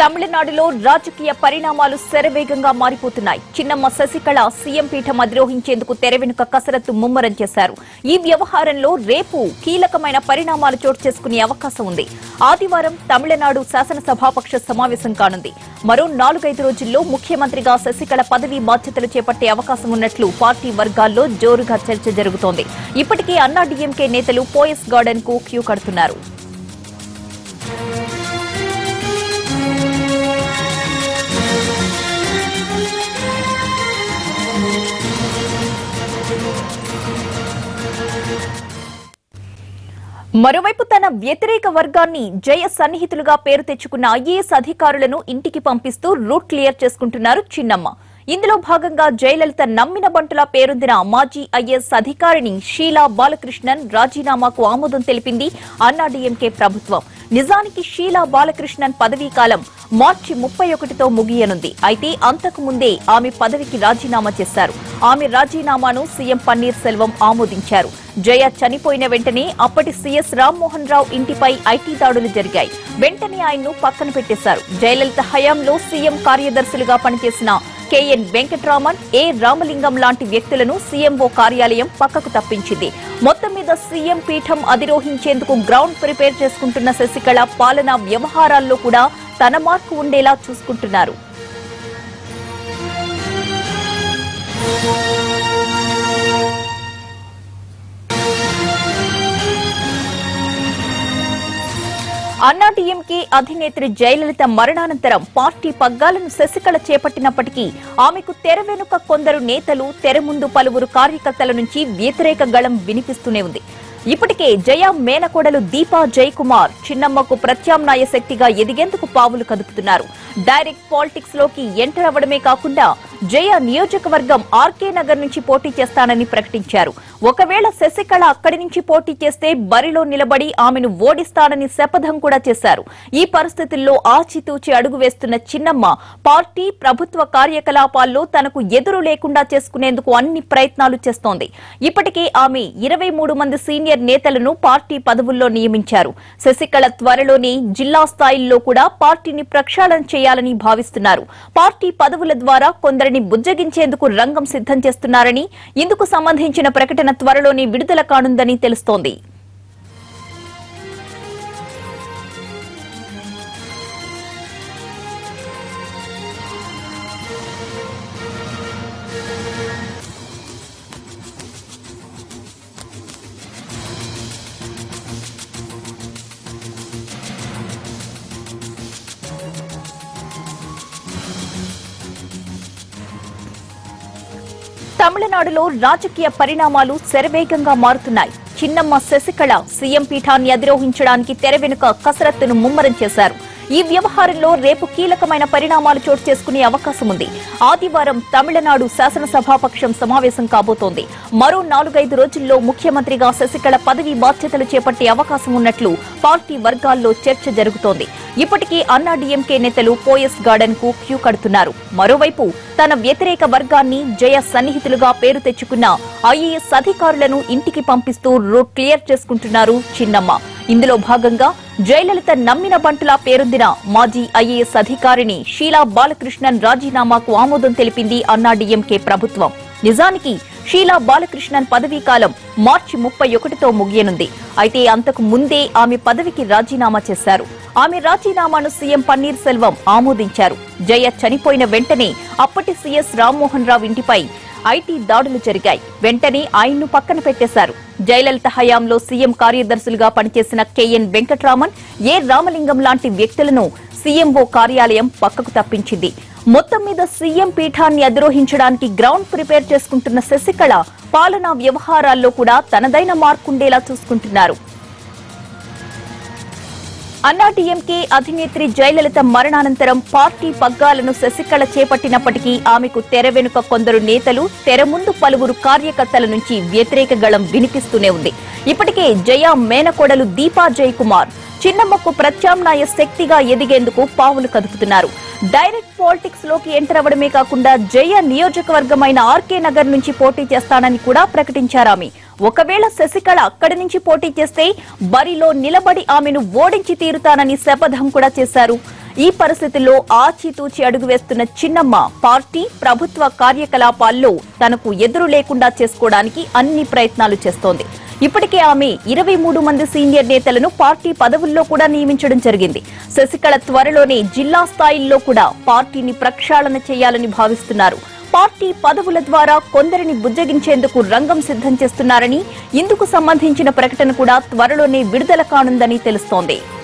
తమిళనాడులో రాజకీయ పరిణామాలు శరవేగంగా మారిపోతున్నాయి చిన్నమ్మ శశికళ సీఎం పీఠం అధిరోహించేందుకు తెర వెనుక కసరత్తు ముమ్మరం చేశారు ఈ వ్యవహారంలో రేపు కీలకమైన పరిణామాలు చోటు చేసుకునే అవకాశం ఉంది ఆదివారం తమిళనాడు శాసనసభాపక్ష సమావేశం కానుంది మరో నాలుగైదు రోజుల్లో ముఖ్యమంత్రిగా శశికళ పదవీ బాధ్యతలు చేపట్టే అవకాశం ఉన్నట్లు పార్టీ వర్గాల్లో జోరుగా చర్చ జరుగుతోంది ఇప్పటికే అన్నా డీఎంకే నేతలు పోయస్ గార్డెన్ కు క్యూ కడుతున్నారు మరోవైపు తన వ్యతిరేక వర్గాన్ని జయ సన్నిహితులుగా పేరు తెచ్చుకున్న ఐఏఎస్ అధికారులను ఇంటికి పంపిస్తూ రూట్ క్లియర్ చేసుకుంటున్నారు చిన్నమ్మ ఇందులో భాగంగా జయలలిత నమ్మిన బంటులా పేరొందిన మాజీ ఐఏఎస్ అధికారిని షీలా బాలకృష్ణన్ రాజీనామాకు ఆమోదం తెలిపింది అన్నాడీఎంకే ప్రభుత్వం నిజానికి షీలా బాలకృష్ణన్ పదవీ కాలం మార్చి ముప్పై ఒకటితో ముగియనుంది అయితే అంతకు ముందే ఆమె పదవికి రాజీనామా చేశారు ఆమె రాజీనామాను సీఎం పన్నీర్ సెల్వం ఆమోదించారు జయ చనిపోయిన వెంటనే అప్పటి సీఎస్ రామ్మోహన్ రావు ఇంటిపై ఐటీ దాడులు జరిగాయి వెంటనే ఆయన్ను పక్కన పెట్టేశారు జయలలిత హయాంలో సీఎం కార్యదర్శులుగా పనిచేసిన కేఎన్ వెంకట్రామన్ ఏ రామలింగం లాంటి వ్యక్తులను సీఎంఓ కార్యాలయం పక్కకు తప్పించింది మొత్తం మీద సీఎం పీఠం అధిరోహించేందుకు గ్రౌండ్ ప్రిపేర్ చేసుకుంటున్న శశికళ పాలనా వ్యవహారాల్లో కూడా తన మార్కు ఉండేలా చూసుకుంటున్నారు అన్నా డీఎంకే అధినేత్రి జయలలిత మరణానంతరం పార్టీ పగ్గాలను శశికళ చేపట్టినప్పటికీ ఆమెకు తెర వెనుక కొందరు నేతలు తెర ముందు పలువురు కార్యకర్తల నుంచి వ్యతిరేక గళం వినిపిస్తూనే ఉంది ఇప్పటికే జయ మేనకోడలు దీపా జయకుమార్ చిన్నమ్మకు ప్రత్యామ్నాయ శక్తిగా ఎదిగేందుకు పావులు కదుపుతున్నారు డైరెక్ట్ పాలిటిక్స్ లోకి ఎంటర్ అవ్వడమే కాకుండా జయ నియోజకవర్గం ఆర్కే నగర్ నుంచి పోటీ చేస్తానని ప్రకటించారు ఒకవేళ శశికళ అక్కడి నుంచి పోటీ చేస్తే బరిలో నిలబడి ఆమెను ఓడిస్తానని శపథం కూడా చేశారు ఈ పరిస్థితుల్లో ఆచితూచి అడుగు వేస్తున్న చిన్నమ్మ పార్టీ ప్రభుత్వ కార్యకలాపాల్లో తనకు ఎదురు లేకుండా చేసుకునేందుకు అన్ని ప్రయత్నాలు చేస్తోంది ఇప్పటికే ఆమె ఇరవై మూడు మంది సీనియర్ నేతలను పార్టీ పదవుల్లో నియమించారు శశికళ త్వరలోనే జిల్లా స్థాయిల్లో కూడా పార్టీని ప్రక్షాళన చేయాలని భావిస్తున్నారు పార్టీ పదవుల ద్వారా కొందరిని బుజ్జగించేందుకు రంగం సిద్ధం చేస్తున్నారని ఇందుకు సంబంధించిన ప్రకటన త్వరలోనే విడుదల కానుందని తెలుస్తోంది తమిళనాడులో రాజకీయ పరిణామాలు శరవేగంగా మారుతున్నాయి చిన్నమ్మ శశికళ సీఎం పీఠాన్ని అధిరోహించడానికి తెర వెనుక కసరత్తును ముమ్మరం చేశారు ఈ వ్యవహారంలో రేపు కీలకమైన పరిణామాలు చోటు చేసుకునే అవకాశం ఉంది ఆదివారం తమిళనాడు శాసనసభాపక్షం సమావేశం కాబోతోంది మరో నాలుగైదు రోజుల్లో ముఖ్యమంత్రిగా శశికళ పదవీ బాధ్యతలు చేపట్టే అవకాశం ఉన్నట్లు పార్టీ వర్గాల్లో చర్చ జరుగుతోంది ఇప్పటికీ అన్నా డీఎంకే నేతలు పోయస్ గార్డెన్ కు క్యూ కడుతున్నారు మరోవైపు తన వ్యతిరేక వర్గాన్ని జయ సన్నిహితులుగా పేరు తెచ్చుకున్న ఐఏఎస్ అధికారులను ఇంటికి పంపిస్తూ రూట్ క్లియర్ చేసుకుంటున్నారు చిన్నమ్మ ఇందులో భాగంగా జయలలిత నమ్మిన బంటులా పేరొందిన మాజీ ఐఏఎస్ అధికారిని షీలా బాలకృష్ణన్ రాజీనామాకు ఆమోదం తెలిపింది అన్నా డీఎంకే ప్రభుత్వం నిజానికి షీలా బాలకృష్ణన్ పదవీ కాలం మార్చి ముప్పై ఒకటితో ముగియనుంది అయితే అంతకు ముందే ఆమె పదవికి రాజీనామా చేశారు ఆమె రాజీనామాను సీఎం పన్నీర్ సెల్వం ఆమోదించారు జయ చనిపోయిన వెంటనే అప్పటి సీఎస్ రామ్మోహన్ రావు ఇంటిపై ఐటీ దాడులు జరిగాయి వెంటనే ఆయన్ను పక్కన పెట్టేశారు జయలలిత హయాంలో సీఎం కార్యదర్శులుగా పనిచేసిన కేఎన్ వెంకట్రామన్ ఏ రామలింగం లాంటి వ్యక్తులను సీఎంఓ కార్యాలయం పక్కకు తప్పించింది మొత్తం మీద సీఎం పీఠాన్ని అధిరోహించడానికి గ్రౌండ్ ప్రిపేర్ చేసుకుంటున్న శశికళ పాలనా వ్యవహారాల్లో కూడా తనదైన మార్కుండేలా చూసుకుంటున్నారు అన్నా డీఎంకే అధినేత్రి జయలలిత మరణానంతరం పార్టీ పగ్గాలను శశికళ చేపట్టినప్పటికీ ఆమెకు తెర వెనుక కొందరు నేతలు తెర ముందు పలువురు కార్యకర్తల నుంచి వ్యతిరేక గళం వినిపిస్తూనే ఉంది ఇప్పటికే జయ మేనకోడలు దీపా జయకుమార్ చిన్నమ్మకు ప్రత్యామ్నాయ శక్తిగా ఎదిగేందుకు పావులు కదుపుతున్నారు డైరెక్ట్ పాలిటిక్స్ లోకి ఎంటర్ అవ్వడమే కాకుండా జయ నియోజకవర్గమైన ఆర్కే నగర్ నుంచి పోటీ చేస్తానని కూడా ప్రకటించారు ఆమె ఒకవేళ శశికళ అక్కడి నుంచి పోటీ చేస్తే బరిలో నిలబడి ఆమెను ఓడించి తీరుతానని శపథం కూడా చేశారు ఈ పరిస్థితుల్లో ఆచితూచి అడుగు వేస్తున్న చిన్నమ్మ పార్టీ ప్రభుత్వ కార్యకలాపాల్లో తనకు ఎదురు లేకుండా చేసుకోవడానికి అన్ని ప్రయత్నాలు చేస్తోంది ఇప్పటికే ఆమె ఇరవై మూడు మంది సీనియర్ నేతలను పార్టీ పదవుల్లో కూడా నియమించడం జరిగింది శశికళ త్వరలోనే జిల్లా స్థాయిల్లో కూడా పార్టీని ప్రక్షాళన చేయాలని భావిస్తున్నారు పార్టీ పదవుల ద్వారా కొందరిని బుజ్జగించేందుకు రంగం సిద్ధం చేస్తున్నారని ఇందుకు సంబంధించిన ప్రకటన కూడా త్వరలోనే విడుదల కానుందని తెలుస్తోంది